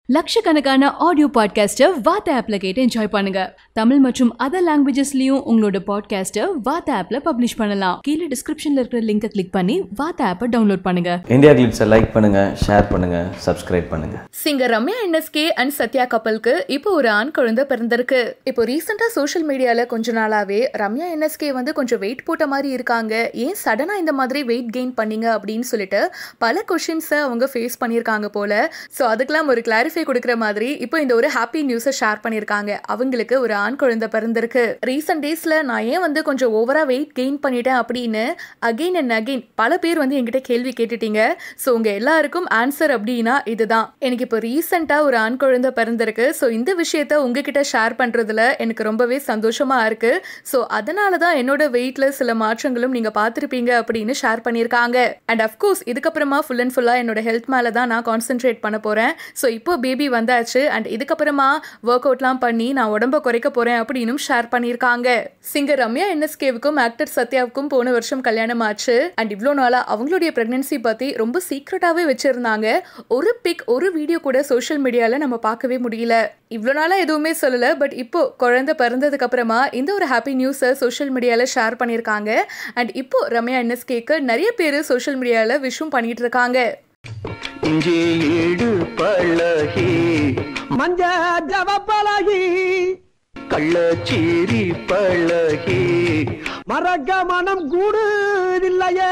லட்சக்கணக்கான ஆடியோ பாட்காஸ்ட்டை வாத்த ஆப்ல கேட்டு என்ஜாய் பண்ணுங்க தமிழ் மற்றும் அதர் லாங்குவேஜஸ்லயும் உங்களோட பாட்காஸ்ட்டை வாத்த ஆப்ல பப்ளிஷ் பண்ணலாம் கீழே டிஸ்கிரிப்ஷன்ல இருக்கிற லிங்கை கிளிக் பண்ணி வாத்த ஆப்பை டவுன்லோட் பண்ணுங்க இந்தியா கிளிப்ஸை லைக் பண்ணுங்க ஷேர் பண்ணுங்க சப்ஸ்கிரைப் பண்ணுங்க singer Ramya NSK and Sathya கப்பலுக்கு இப்போ ஒரு ஆண் குழந்தை பிறந்திருக்கு இப்போ ரீசெண்டாக சோஷியல் மீடியாவில் கொஞ்ச நாளாவே ரம்யா என்எஸ்கே வந்து கொஞ்சம் வெயிட் போட்ட மாதிரி இருக்காங்க ஏன் சடனாக இந்த மாதிரி வெயிட் கெயின் பண்ணீங்க அப்படின்னு சொல்லிட்டு பல கொஷின்ஸை அவங்க ஃபேஸ் பண்ணியிருக்காங்க போல ஸோ அதுக்கெல்லாம் ஒரு கிளாரிஃபை கொடுக்குற மாதிரி இப்போ இந்த ஒரு ஹாப்பி நியூஸை ஷேர் பண்ணியிருக்காங்க அவங்களுக்கு ஒரு ஆண் குழந்தை பிறந்திருக்கு ரீசெண்ட் டேஸில் நான் ஏன் வந்து கொஞ்சம் ஓவராக வெயிட் கெயின் பண்ணிட்டேன் அப்படின்னு அகெயின் அண்ட் அகெயின் பல பேர் வந்து என்கிட்ட கேள்வி கேட்டுட்டீங்க ஸோ உங்க எல்லாருக்கும் ஆன்சர் அப்படின்னா இதுதான் எனக்கு இப்போ ரீசெண்டாக ஒரு ஆண் குழந்தை பிறந்திருக்கு ஸோ இந்த விஷயத்த உங்ககிட்ட ஷேர் பண்றதுல எனக்கு ரொம்பவே சந்தோஷமா இருக்கு ஸோ அதனால தான் என்னோட வெயிட்ல சில மாற்றங்களும் நீங்க பார்த்துருப்பீங்க அப்படின்னு ஷேர் பண்ணியிருக்காங்க அண்ட் அஃப்கோர்ஸ் இதுக்கப்புறமா ஃபுல் அண்ட் ஃபுல்லாக என்னோட ஹெல்த் மேலே தான் நான் கான்சென்ட்ரேட் பண்ண போறேன் ஸோ இப்போ பேபி வந்தாச்சு அண்ட் இதுக்கப்புறமா ஒர்க் அவுட்லாம் பண்ணி நான் உடம்ப குறைக்க போறேன் அப்படின்னு ஷேர் பண்ணியிருக்காங்க சிங்கர் ரம்யா என்எஸ்கேவுக்கும் ஆக்டர் சத்யாவுக்கும் போன வருஷம் கல்யாணம் ஆச்சு அண்ட் இவ்வளோ நாளா அவங்களுடைய பிரெக்னன்சி பத்தி ரொம்ப சீக்ரெட்டாவே வச்சிருந்தாங்க ஒரு பிக் ஒரு வீடியோ கூட சோஷியல் மீடியால நம்ம பார்க்கவே முடியல இவ்வளோ நாளா எதுவுமே சொல்லல பட் இப்போ குழந்தை பிறந்ததுக்கு அப்புறமா இந்த ஒரு ஹாப்பி நியூஸை சோஷியல் மீடியால ஷேர் பண்ணியிருக்காங்க அண்ட் இப்போ ரம்யா என்எஸ்கேக்கு நிறைய பேர் சோஷியல் மீடியால விஷும் பண்ணிட்டு இருக்காங்க இஞ்சி ஈடு பழகி மஞ்ச ஜவ பழகி கள்ளச்சீரி பழகி மறக்க மனம் கூடுதில்லையே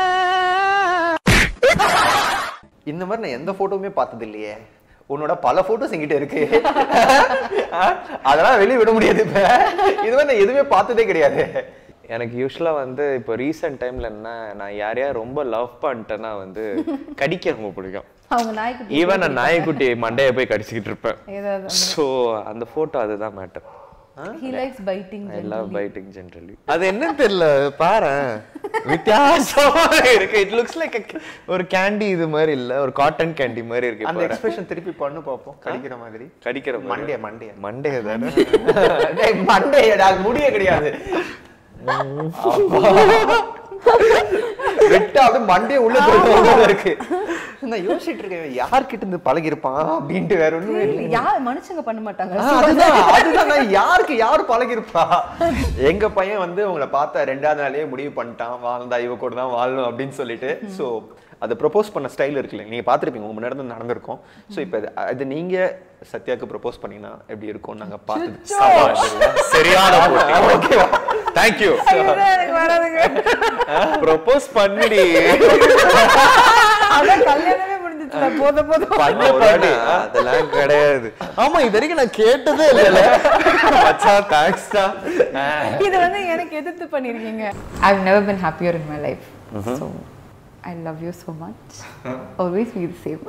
இந்த மாதிரி நான் எந்த போட்டோவுமே பார்த்தது இல்லையே உன்னோட பல போட்டோஸ் என்கிட்ட இருக்கு அதெல்லாம் வெளியே விட முடியாது இப்ப இது மாதிரி நான் எதுவுமே பார்த்ததே கிடையாது எனக்கு யூஸ்வலாக வந்து இப்போ ரீசெண்ட் டைம்ல என்ன நான் யாரையா ரொம்ப லவ் பண்ணிட்டேன்னா வந்து கடிக்க ரொம்ப பிடிக்கும் அவங்க நாய்க்குட்டி ஈவன் நான் நாய்க்குட்டி மண்டையை போய் கடிச்சிக்கிட்டு இருப்பேன் ஏதாவது ஸோ அந்த ஃபோட்டோ அதுதான் matter he likes fighting I love fighting generally அது என்னன்னு தெரியல பாரு வித்தியாசமா இருக்கு இட் லுக்ஸ் லைக் ஒரு கேண்டி இது மாதிரி இல்ல ஒரு காட்டன் கேண்டி மாதிரி இருக்கு அந்த பாரு. எக்ஸ்பிரஷன் திருப்பி பண்ணு பார்ப்போம் கடிக்கிற மாதிரி கடிக்கிற மண்டைய மண்டைய மண்டே தானே டேய், மண்டையடா முடிய கிடையாது விட்டா அப்படியே மண்டைய உள்ள தூக்கிட்டு இருக்கு நான் யோசிச்சுட்டு இருக்கேன் யார்கிட்ட இருந்து பழகிருப்பான் அப்படின்ட்டு வேற ஒண்ணுமே இல்லை யார் மனுஷங்க பண்ண மாட்டாங்க ஆ, அதுதான் அதுதான் நான் யாருக்கு யாரு பழகிருப்பா எங்க பையன் வந்து உங்களை பார்த்த ரெண்டாவது நாளே முடிவு பண்ணிட்டான் வாழ்ந்தா இவ கூட தான் வாழணும் அப்படின்னு சொல்லிட்டு சோ அது ப்ரோபோஸ் பண்ண ஸ்டைல் இருக்குல்ல நீங்க பார்த்திருப்பீங்க உங்க முன்னாடி தான் நடந்திருக்கும் சோ இப்போ இது அது நீங்க சத்யாக்கு ப்ரொபோஸ் பண்ணீங்கன்னா எப்படி இருக்கும் நாங்க பார்த்தது சரியான போட்டி ஓகேவா தேங்க்யூ ப்ரொபோஸ் பண்ணிடி அதான் கல்யாணமே முடிஞ்சிச்சுல போத போத பண்ணு பண்ணு அதெல்லாம் கிடையாது ஆமா இது வரைக்கும் நான் கேட்டதே இல்லைல்ல மச்சான் தேங்க்ஸ்டா இது வந்து எனக்கு எதிர்த்து பண்ணிருக்கீங்க I've never been happier in my life so I love you so much always be the same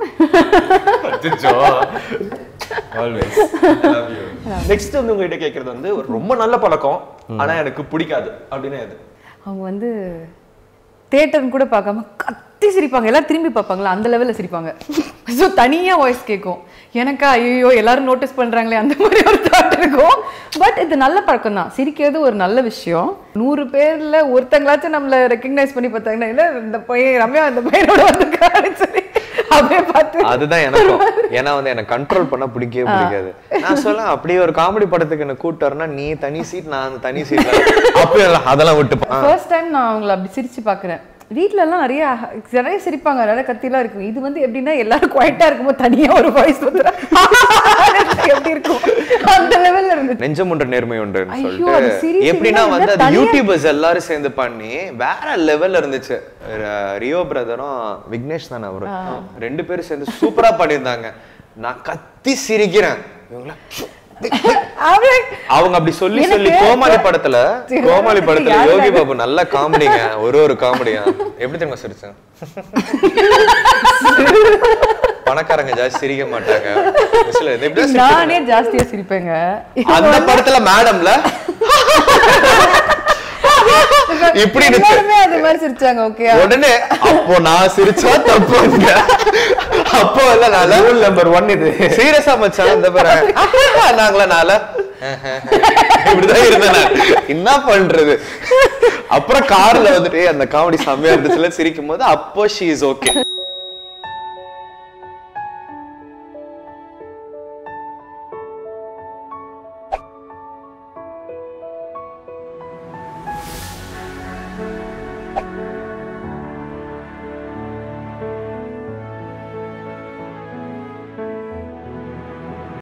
always நெக்ஸ்ட் வந்து உங்ககிட்ட கேக்குறது வந்து ஒரு ரொம்ப நல்ல பழக்கம் ஆனா எனக்கு பிடிக்காது அப்படின்னு எது அவங்க வந்து தேட்டர்னு கூட பார்க்காம கத்தி சிரிப்பாங்க எல்லாரும் திரும்பி பார்ப்பாங்களா அந்த லெவலில் சிரிப்பாங்க ஸோ தனியாக வாய்ஸ் கேட்கும் எனக்கா ஐயோ எல்லாரும் நோட்டீஸ் பண்ணுறாங்களே அந்த மாதிரி ஒரு தாட் இருக்கும் பட் இது நல்ல பழக்கம் தான் சிரிக்கிறது ஒரு நல்ல விஷயம் நூறு பேர்ல ஒருத்தங்களாச்சும் நம்மளை ரெக்கக்னைஸ் பண்ணி பார்த்தாங்கன்னா இல்லை இந்த பையன் ரம்யா இந்த பையனோட வந்திருக்காருன்னு சொல்லி அப்படியே பார்த்து அதுதான் எனக்கும் ஏன்னா வந்து எனக்கு கண்ட்ரோல் பண்ண பிடிக்கவே பிடிக்காது நான் சொல்ல அப்படியே ஒரு காமெடி படத்துக்கு என்ன கூட்டு வரனா நீ தனி சீட் நான் அந்த தனி சீட் அப்பயும் எல்லாம் அதெல்லாம் விட்டு போ. ஃபர்ஸ்ட் டைம் நான் அவங்கள அப்படி சிரிச்சு பார்க்குறேன் வீட்ல எல்லாம் நிறைய நிறைய சிரிப்பாங்க நிறைய கத்திலாம் இருக்கும் இது வந்து எப்படின்னா எல்லாரும் குவாய்ட்டா இருக்கும்போது தனியா ஒரு வாய்ஸ் வந்துடும் எப்படி இருக்கும் அந்த லெவல்ல இருந்துச்சு நெஞ்சமுன்ற நேர்மை உண்டுன்னு ஐயோ, அது சொல்லிட்டு சிரி எப்படின்னா சிரியா வந்து அது தனியா- யூடியூபர்ஸ் எல்லாரும் சேர்ந்து பண்ணி வேற லெவல்ல இருந்துச்சு ர- ரியோ பிரதரும் விக்னேஷ் தானே அவரு ரெண்டு பேரும் சேர்ந்து சூப்பரா பண்ணியிருந்தாங்க நான் கத்தி சிரிக்கிறேன் இவங்கள அப்படியே அவங்க அப்படி சொல்லி எனக்கு சொல்லி கோமாளி படத்துல சரி, கோமாளி படத்துல யாரு யோகி அது? பாபு நல்ல காமெடிங்க ஒரு ஒரு காமெடியா எப்படி தெரியுமா சிரிச்சேன் பணக்காரங்க ஜாஸ்தி சிரிக்க மாட்டாங்க சில இது எப்படியா சிரிச்சு- நானே ஜாஸ்தியா சிரிப்பேங்க அந்த படத்துல மேடம்ல இப்படி இருந்துச்சு எல்லாருமே அது மாதிரி சிரிச்சாங்க ஓகே உடனே அப்போ நான் சிரிச்சா தப்புங்க அப்போ இல்ல நால ரூல் நம்பர் ஒன் இது சீரியஸா மச்சான் இந்த பாரு நாங்களா நால இப்படிதான் இருந்தேன் நான். என்ன பண்றது அப்புறம் கார்ல வந்துட்டு அந்த காமெடி செம்மையா இருந்துச்சுல சிரிக்கும் போது அப்போ ஷீ இஸ் ஓகே